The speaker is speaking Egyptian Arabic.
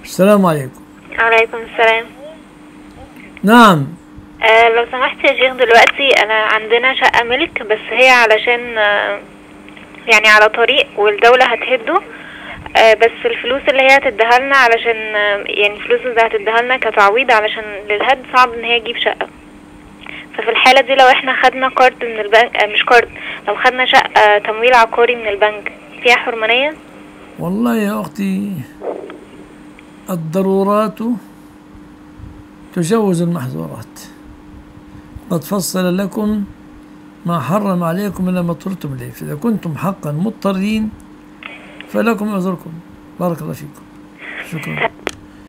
السلام عليكم عليكم السلام نعم آه لو سمحت يا شيخ دلوقتي انا عندنا شقة ملك بس هي علشان آه يعني على طريق والدولة هتهده آه بس الفلوس اللي هي هتديها لنا علشان آه يعني الفلوس اللي هتديها لنا كتعويض علشان للهد صعب ان هي تجيب شقة ففي الحالة دي لو احنا خدنا قرض من البنك آه مش قرض لو خدنا شقة تمويل عقاري من البنك فيها حرمانية والله يا أختي الضرورات تجوز المحظورات قد فصل لكم ما حرم عليكم إلا ما اضطررتم إليه فإذا كنتم حقا مضطرين فلكم عذركم بارك الله فيكم شكرا